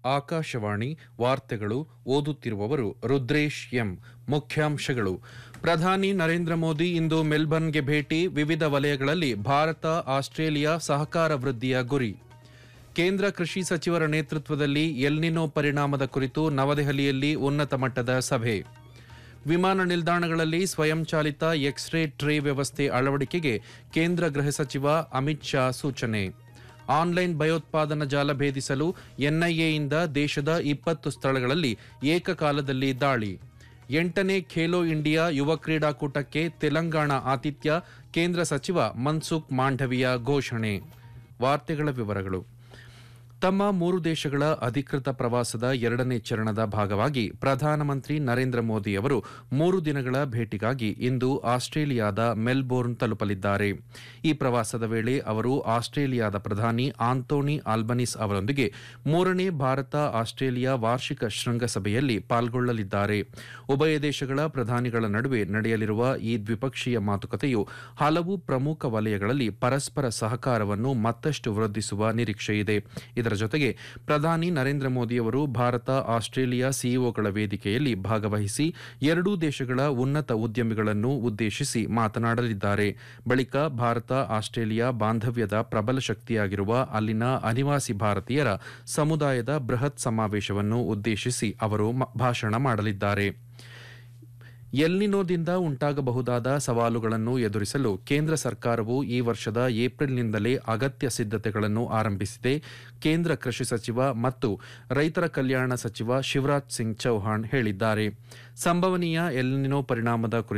ಆಕಾಶವಾಣಿ ವಾರ್ತೆಗಳು ಓದುತ್ತಿರುವವರು ರುದ್ರೇಶ್ ಎಂ ಮುಖ್ಯಾಂಶಗಳು ಪ್ರಧಾನಿ ನರೇಂದ್ರ ಮೋದಿ ಇಂದು ಮೆಲ್ಬರ್ನ್ಗೆ ಭೇಟಿ ವಿವಿಧ ವಲಯಗಳಲ್ಲಿ ಭಾರತ ಆಸ್ಟ್ರೇಲಿಯಾ ಸಹಕಾರ ವೃದ್ಧಿಯ ಗುರಿ ಕೇಂದ್ರ ಕೃಷಿ ಸಚಿವರ ನೇತೃತ್ವದಲ್ಲಿ ಎಲ್ನಿನೋ ಪರಿಣಾಮದ ಕುರಿತು ನವದೆಹಲಿಯಲ್ಲಿ ಉನ್ನತ ಮಟ್ಟದ ಸಭೆ ವಿಮಾನ ನಿಲ್ದಾಣಗಳಲ್ಲಿ ಸ್ವಯಂಚಾಲಿತ ಎಕ್ಸ್ರೇ ಟ್ರೇ ವ್ಯವಸ್ಥೆ ಅಳವಡಿಕೆಗೆ ಕೇಂದ್ರ ಗೃಹ ಸಚಿವ ಅಮಿತ್ ಶಾ ಸೂಚನೆ ಆನ್ಲೈನ್ ಭಯೋತ್ಪಾದನಾ ಜಾಲ ಭೇದಿಸಲು ಎನ್ಐಎಯಿಂದ ದೇಶದ ಇಪ್ಪತ್ತು ಸ್ಥಳಗಳಲ್ಲಿ ಏಕಕಾಲದಲ್ಲಿ ದಾಳಿ ಎಂಟನೇ ಖೇಲೋ ಇಂಡಿಯಾ ಯುವ ಕ್ರೀಡಾಕೂಟಕ್ಕೆ ತೆಲಂಗಾಣ ಆತಿಥ್ಯ ಕೇಂದ್ರ ಸಚಿವ ಮನ್ಸುಖ್ ಮಾಂಡವಿಯ ಘೋಷಣೆ ವಾರ್ತೆಗಳ ವಿವರಗಳು ತಮ್ಮ ಮೂರು ದೇಶಗಳ ಅಧಿಕೃತ ಪ್ರವಾಸದ ಎರಡನೇ ಚರಣದ ಭಾಗವಾಗಿ ಪ್ರಧಾನಮಂತ್ರಿ ನರೇಂದ್ರ ಮೋದಿ ಅವರು ಮೂರು ದಿನಗಳ ಭೇಟಿಗಾಗಿ ಇಂದು ಆಸ್ಟ್ರೇಲಿಯಾದ ಮೆಲ್ಬೋರ್ನ್ ತಲುಪಲಿದ್ದಾರೆ ಈ ಪ್ರವಾಸದ ವೇಳೆ ಅವರು ಆಸ್ಟ್ರೇಲಿಯಾದ ಪ್ರಧಾನಿ ಆಂಟೋನಿ ಆಲ್ಬನಿಸ್ ಅವರೊಂದಿಗೆ ಮೂರನೇ ಭಾರತ ಆಸ್ಟ್ರೇಲಿಯಾ ವಾರ್ಷಿಕ ಶೃಂಗಸಭೆಯಲ್ಲಿ ಪಾಲ್ಗೊಳ್ಳಲಿದ್ದಾರೆ ಉಭಯ ದೇಶಗಳ ಪ್ರಧಾನಿಗಳ ನಡುವೆ ನಡೆಯಲಿರುವ ಈ ದ್ವಿಪಕ್ಷೀಯ ಮಾತುಕತೆಯು ಹಲವು ಪ್ರಮುಖ ವಲಯಗಳಲ್ಲಿ ಪರಸ್ಪರ ಸಹಕಾರವನ್ನು ಮತ್ತಷ್ಟು ವೃದ್ಧಿಸುವ ನಿರೀಕ್ಷೆಯಿದೆ ಇದರ ಜೊತೆಗೆ ಪ್ರಧಾನಿ ನರೇಂದ್ರ ಮೋದಿಯವರು ಭಾರತ ಆಸ್ಟ್ರೇಲಿಯಾ ಸಿಇಒಗಳ ವೇದಿಕೆಯಲ್ಲಿ ಭಾಗವಹಿಸಿ ಎರಡೂ ದೇಶಗಳ ಉನ್ನತ ಉದ್ಯಮಿಗಳನ್ನು ಉದ್ದೇಶಿಸಿ ಮಾತನಾಡಲಿದ್ದಾರೆ ಬಳಿಕ ಭಾರತ ಆಸ್ಟ್ರೇಲಿಯಾ ಬಾಂಧವ್ಯದ ಪ್ರಬಲ ಶಕ್ತಿಯಾಗಿರುವ ಅಲ್ಲಿನ ಅನಿವಾಸಿ ಭಾರತೀಯರ ಸಮುದಾಯದ ಬೃಹತ್ ಸಮಾವೇಶವನ್ನು ಉದ್ದೇಶಿಸಿ ಅವರು ಮ- ಭಾಷಣ ಮಾಡಲಿದ್ದಾರೆ ಎಲ್ನಿನೋದಿಂದ ಉಂಟಾಗಬಹುದಾದ ಸವಾಲುಗಳನ್ನು ಎದುರಿಸಲು ಕೇಂದ್ರ ಸರ್ಕಾರವು ಈ ವರ್ಷದ ಏಪ್ರಿಲ್ನಿಂದಲೇ ಅಗತ್ಯ ಸಿದ್ಧತೆಗಳನ್ನು ಆರಂಭಿಸಿದೆ ಕೇಂದ್ರ ಕೃಷಿ ಸಚಿವ ಮತ್ತು ರೈತರ ಕಲ್ಯಾಣ ಸಚಿವ ಶಿವರಾಜ್ ಸಿಂಗ್ ಚೌಹಾಣ್ ಹೇಳಿದ್ದಾರೆ ಸಂಭವನೀಯ ಎಲ್ನಿನೋ ಪರಿಣಾಮದ ಕುರಿತು